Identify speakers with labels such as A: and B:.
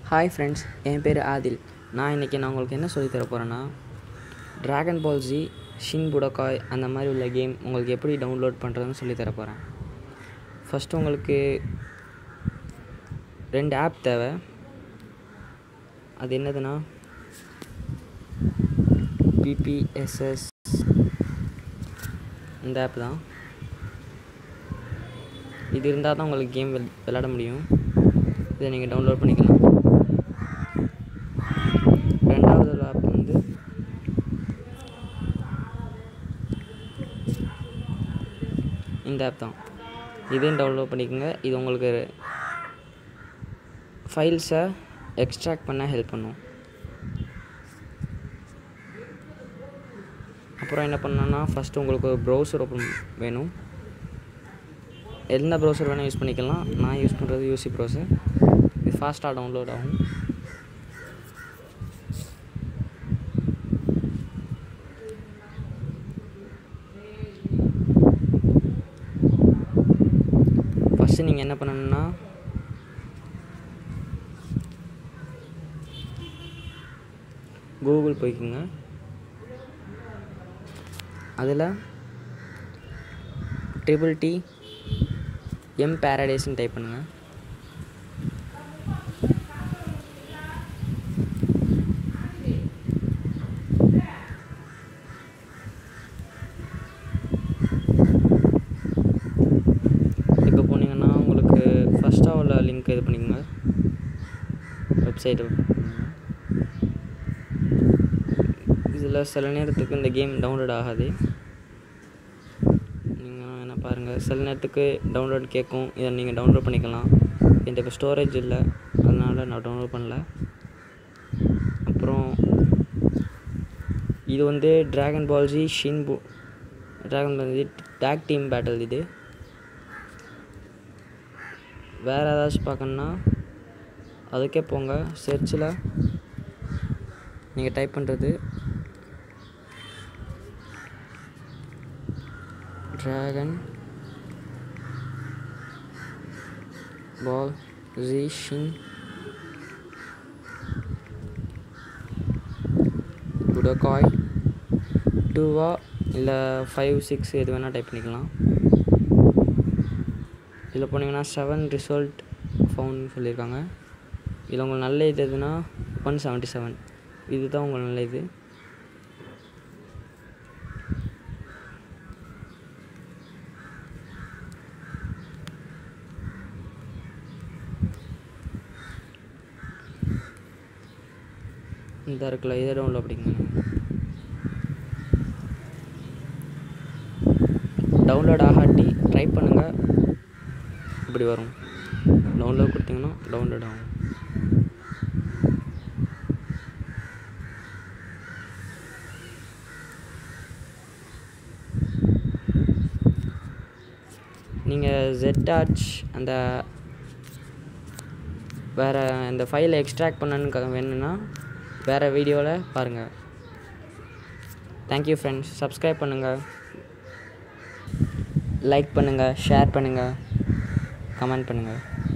A: hi friends என் பேர் ஆதில் நான் இன்றைக்கி நான் உங்களுக்கு என்ன சொல்லித் தர போகிறேன்னா ட்ராகன் பால் ஜி ஷின் புடக்காய் அந்த மாதிரி உள்ள கேம் உங்களுக்கு எப்படி டவுன்லோட் பண்ணுறதுன்னு சொல்லித் தர போகிறேன் ஃபஸ்ட்டு உங்களுக்கு ரெண்டு ஆப் தேவை அது என்னதுன்னா பிபிஎஸ்எஸ் இந்த ஆப் தான் இது இருந்தால் தான் உங்களுக்கு கேம் விளையாட முடியும் இதை நீங்கள் டவுன்லோட் பண்ணிக்கலாம் ரெண்டாவது ஆப் வந்து இந்த ஆப் தான் இதையும் டவுன்லோட் பண்ணிக்கோங்க இது உங்களுக்கு ஃபைல்ஸை எக்ஸ்ட்ராக்ட் பண்ண ஹெல்ப் பண்ணும் அப்புறம் என்ன பண்ணணும்னா ஃபஸ்ட்டு உங்களுக்கு ஒரு ப்ரௌசர் ஓப்பன் வேணும் எந்த ப்ரௌசர் வேணால் யூஸ் பண்ணிக்கலாம் நான் யூஸ் பண்ணுறது யூசி ப்ரௌசர் இது ஃபாஸ்ட்டாக டவுன்லோட் ஆகும் ஃபஸ்ட்டு நீங்கள் என்ன பண்ணணும்னா கூகுள் போய்க்குங்க அதில் ட்ரிபிள் டி எம் பேரடைஸ்னு டைப் பண்ணுங்கள் இப்போ போனீங்கன்னா உங்களுக்கு ஃபஸ்ட்டாக உள்ள லிங்க் இது பண்ணிக்கோங்க வெப்சைட்டு இதில் சில நேரத்துக்கு இந்த கேம் டவுன்லோட் ஆகாது நீங்கள் என்ன பாருங்கள் சில நேரத்துக்கு டவுன்லோட் கேட்கும் இதை நீங்கள் டவுன்லோட் பண்ணிக்கலாம் என்கிட்ட இப்போ ஸ்டோரேஜ் இல்லை அதனால் நான் டவுன்லோட் பண்ணல அப்புறம் இது வந்து ட்ராகன் பால்ஜி ஷின் பு Dragon Ball Z tag team battle இது வேறு ஏதாச்சும் பார்க்கணுன்னா அதுக்கே போங்க சர்ச்சில் நீங்கள் டைப் பண்ணுறது ட்ராகன் பால் ஜீஷின் புடகாய் டூவா இல்லை ஃபைவ் சிக்ஸ் எது வேணால் டைப் பண்ணிக்கலாம் இதில் போனீங்கன்னா செவன் ரிசல்ட் ஃபவுண்ட் சொல்லியிருக்காங்க இதில் உங்களுக்கு நல்ல இது எதுனா ஒன் செவன்ட்டி செவன் இதுதான் உங்களுக்கு நல்ல இது இந்த இருக்குல்ல இதை டவுன்லோட் பண்ணிக்கோங்க டவுன்லோட் ஆகாட்டி ட்ரை பண்ணுங்கள் இப்படி வரும் டவுன்லோட் கொடுத்தீங்கன்னா டவுன்லோட் ஆகும் நீங்கள் ஜெட்டாச் அந்த வேறு அந்த ஃபைலை எக்ஸ்ட்ராக்ட் பண்ணணுன்னு வேணும்னா வேறு வீடியோவில் பாருங்கள் தேங்க்யூ ஃப்ரெண்ட்ஸ் சப்ஸ்கிரைப் பண்ணுங்கள் லைக் பண்ணுங்கள் ஷேர் பண்ணுங்கள் கமெண்ட் பண்ணுங்கள்